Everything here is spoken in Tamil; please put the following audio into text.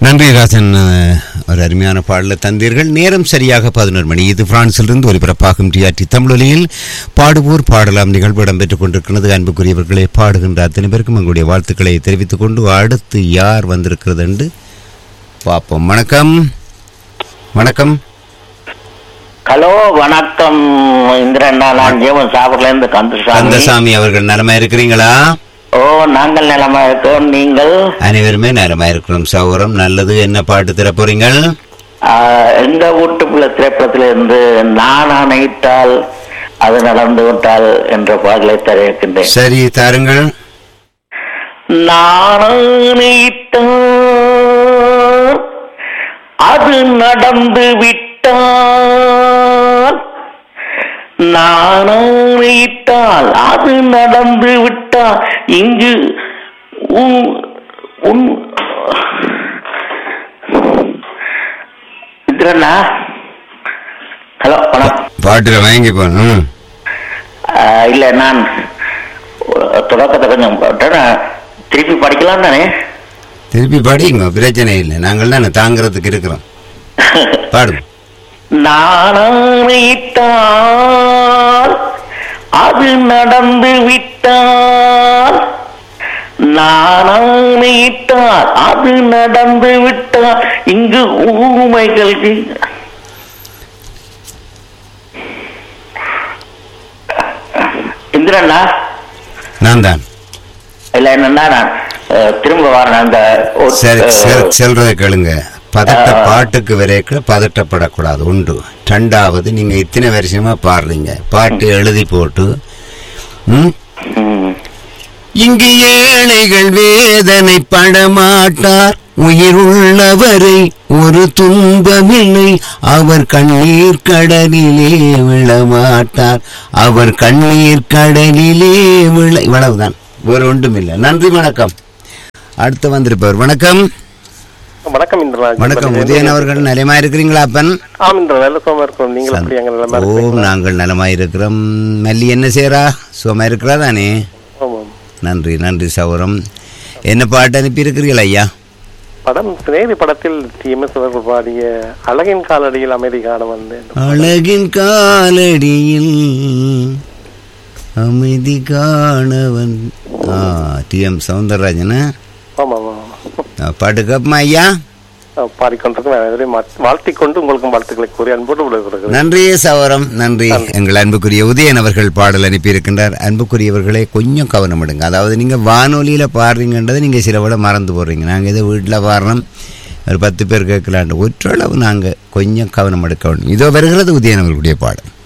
நன்றி ராஜன் அஹ், ஒரு அருமையான பாடலை தந்தீர்கள் நேரம் சரியாக பதினோரு மணி இது பிரான்சிலிருந்து ஒலிபரப்பாகும் டிஆர்டி தமிழொலியில் பாடுவோர் பாடலாம் நிகழ்வு இடம்பெற்றுக் கொண்டிருக்கிறது அன்புக்குரியவர்களே பாடுகின்ற அத்தனை பேருக்கும் எங்களுடைய வாழ்த்துக்களை தெரிவித்துக் கொண்டு அடுத்து யார் வந்திருக்கிறது என்று பார்ப்போம் வணக்கம் வணக்கம் ஹலோ வணக்கம் இந்திரண்ணா நான் ஜீவன் சாப்பிடல இருந்து கந்தசாமி கந்தசாமி அவர்கள் நலமா இருக்கிறீங்களா ஓ நாங்கள் நிலமா இருக்கோம் நீங்கள் அனைவருமே நலமா இருக்கிறோம் சௌரம் நல்லது என்ன பாட்டு தர போறீங்கள் ஆஹ், எங்க வீட்டு பிள்ளை திரைப்படத்தில இருந்து நான் அணைத்தால் அது நடந்து விட்டால் என்ற பாடலை தெரிவிக்கின்றேன் சரி தாருங்கள் நான் அணைத்தால் அது நடந்து விட்டால் நான் அணைத்தால் அது நடந்து விட்டால் இங்கு உன் உன் இந்திரண்ணா ஹலோ வணக்கம் பாட்டுல வாங்கி போகணும் ஆஹ் இல்ல நான் ஒரு தொடக்கத்தை கொஞ்சம் போட்டேன். திருப்பி படிக்கலாம் தானே திருப்பி படிங்க பிரச்சனை இல்லை நாங்கள் தானே தாங்கிறதுக்கு இருக்கிறோம் பாடும் நானாயிட்டால் அது நடந்து விட்டால் நானாயிட்டால் அது நடந்து விட்டால் இங்கு ஊமைகள் இந்திரண்ணா நான் தான் இல்ல என்னன்னா நான் அஹ், திரும்ப வரேன் அந்த ஒரு- சரி அஹ், செல்- செல்றதை கேளுங்க பதட்ட பாட்டுக்கு வரைக்கும் பதட்டப்படக்கூடாது உண்டு ரெண்டாவது நீங்க இத்தனை வருஷமா பாடுறீங்க பாட்டு எழுதி போட்டு ம்? ம். இங்கு ஏழைகள் வேதனை படமாட்டார் உயிர் உள்ளவரை ஒரு துன்பமில்லை அவர் கண்ணீர் கடலிலே விழமாட்டார் அவர் கண்ணீர் கடலிலே விழ இவ்வளவுதான் வேறு ஒன்றுமில்லை நன்றி வணக்கம் அடுத்து வந்திருப்பவர் வணக்கம் வணக்கம் இந்திரராஜ் வணக்கம் உதயன் அவர்கள் நலமா இருக்கிறீங்களா அப்பன் ஆம் இந்திர நல்ல சோமா இருக்கிறோம் நீங்கள் எப்படி அங்க நல்லமா ஓம் இருக்கீங்களா நாங்கள் நலமா இருக்கிறோம் மல்லி என்ன செய்றா சுகமா இருக்கிறா தானே ஆமாம் நன்றி நன்றி சௌரம் என்ன பாட்டு அனுப்பி இருக்கிறீங்களா ஐயா படம் சிநேகி படத்தில் டிஎம்எஸ் அவர்கள் பாடிய அழகின் காலடியில் அமைதி காண வந்தேன் அழகின் காலடியில் அமைதி காணவன் ஆ டி எம் சவுந்தரராஜன் ஆமாம் ஆமாம் பாட்டு கேப்பமா ஐயா பாடிக்கொண்டிருக்கும் வாழ்த்திக் கொண்டு உங்களுக்கும் வாழ்த்துக்களை கூறி அன்போடு விடுகிறது நன்றி சவரம் நன்றி எங்கள் அன்புக்குரிய உதயன் அவர்கள் பாடல் அனுப்பியிருக்கின்றார் அன்புக்குரியவர்களே கொஞ்சம் கவனம் எடுங்க அதாவது நீங்கள் வானொலியில் பாடுறீங்கன்றதை நீங்கள் சில விட மறந்து போடுறீங்க நாங்கள் ஏதோ வீட்டில் பாடுறோம் ஒரு பத்து பேர் கேட்கலான்ட்டு ஒற்றளவு நாங்கள் கொஞ்சம் கவனம் எடுக்க வேண்டும் இதோ வருகிறது உதயன் அவர்களுடைய பாடல்